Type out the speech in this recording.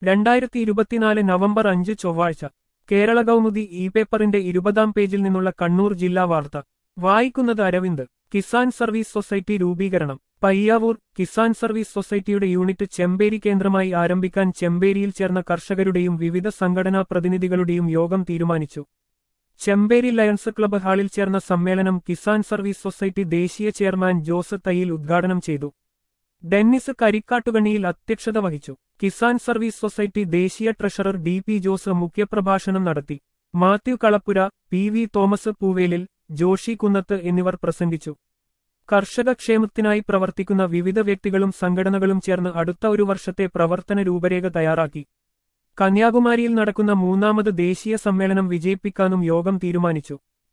രണ്ടായിരത്തി ഇരുപത്തിനാല് നവംബർ അഞ്ച് ചൊവ്വാഴ്ച കേരള കൗമുദി ഇ പേപ്പറിന്റെ ഇരുപതാം പേജിൽ നിന്നുള്ള കണ്ണൂർ ജില്ലാ വാർത്ത വായിക്കുന്നത് അരവിന്ദ് കിസാൻ സർവീസ് സൊസൈറ്റി രൂപീകരണം പയ്യാവൂർ കിസാൻ സർവീസ് സൊസൈറ്റിയുടെ യൂണിറ്റ് ചെമ്പേരി കേന്ദ്രമായി ആരംഭിക്കാൻ ചെമ്പേരിയിൽ ചേർന്ന കർഷകരുടെയും വിവിധ സംഘടനാ പ്രതിനിധികളുടെയും യോഗം തീരുമാനിച്ചു ചെമ്പേരി ലയൺസ് ക്ലബ്ബ് ഹാളിൽ ചേർന്ന സമ്മേളനം കിസാൻ സർവീസ് സൊസൈറ്റി ദേശീയ ചെയർമാൻ ജോസ് തയ്യിൽ ഉദ്ഘാടനം ചെയ്തു ഡെന്നിസ് കരിക്കാട്ടുകണിയിൽ അധ്യക്ഷത വഹിച്ചു കിസാൻ സർവീസ് സൊസൈറ്റി ദേശീയ ട്രഷറർ ഡി പി ജോസ് മുഖ്യപ്രഭാഷണം നടത്തി Mathew Kalappura P V Thomas Poovelil Joshy Kunnath എന്നിവർ പ്രസംഗിച്ചു കർഷക ക്ഷേമത്തിനായി പ്രവർത്തിക്കുന്ന വിവിധ വ്യക്തികളും സംഘടനകളും ചേർന്ന് അടുത്ത ഒരു വർഷത്തെ പ്രവർത്തന രൂപരേഖ തയ്യാറാക്കി കന്യാകുമാരിയിൽ നടക്കുന്ന മൂന്നാമത് ദേശീയ സമ്മേളനം വിജയിപ്പിക്കാനും യോഗം തീരുമാനിച്ചു